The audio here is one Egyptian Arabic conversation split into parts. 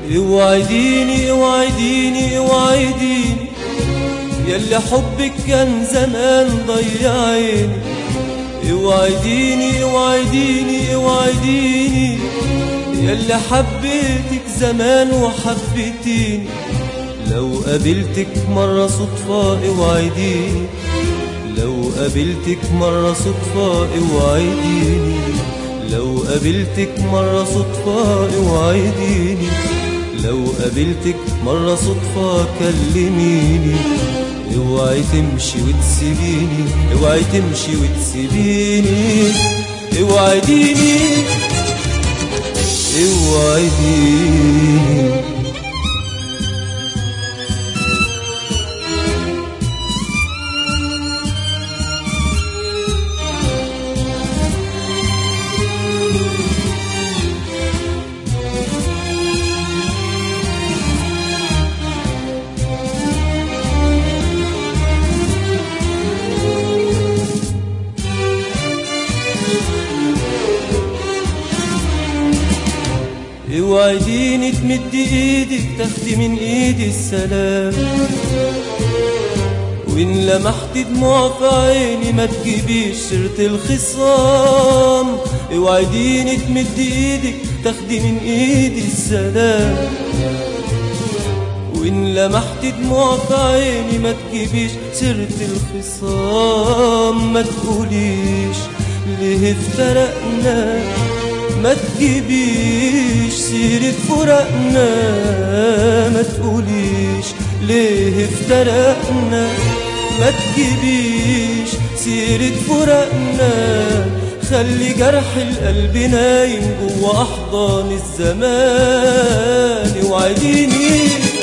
اوعديني اوعديني اوعديني يلي حبك كان زمان ضيع عيني اوعديني اوعديني اوعديني يلي حبيتك زمان وحبيتيني لو قابلتك مرة صدفة اوعديني لو قابلتك مرة صدفة اوعديني لو قابلتك مرة صدفة اوعديني لو قابلتك مرة صدفة كلميني اوعي تمشي وتسيبيني اوعي تمشي وتسيبيني اوعديني اوعديني اوعديني تمد ايدك تاخدي من ايدي السلام وان لمحت دموع في عيني ما تجيبيش سيرة الخصام اوعديني تمد ايدك تاخدي من ايدي السلام وإن لمحت دموع في عيني ما تجيبيش سيرة الخصام ما تقوليش ليه افترقنا ما تجيبيش سيرة فراقنا ما تقوليش ليه افترقنا ما تجيبيش سيرة فراقنا خلي جرح القلب نايم جوا أحضان الزمان اوعديني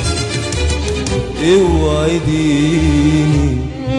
اوعديني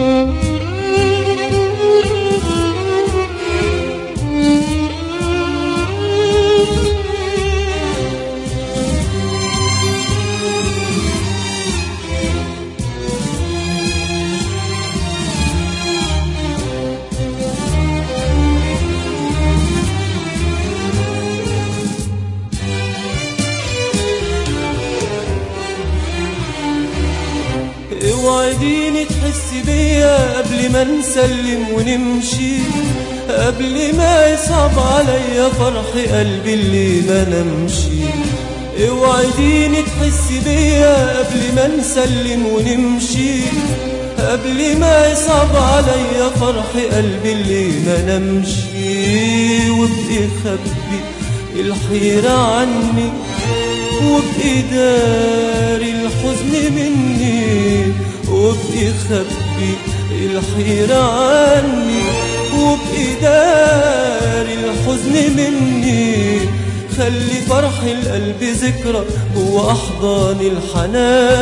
اوعديني تحسي بيا قبل ما نسلم ونمشي قبل ما يصعب عليا فرح قلبي اللي ما نمشي اوعديني تحسي بيا قبل ما نسلم ونمشي قبل ما يصعب عليا فرح قلبي اللي ما نمشي وابقي خبي الحيرة عني وابقي داري الحزن مني وابقي خبي الحيرة عني وابقي داري الحزن مني خلي فرح القلب ذكرى جوا أحضان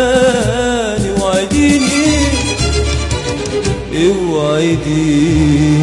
الحنان اوعديني اوعديني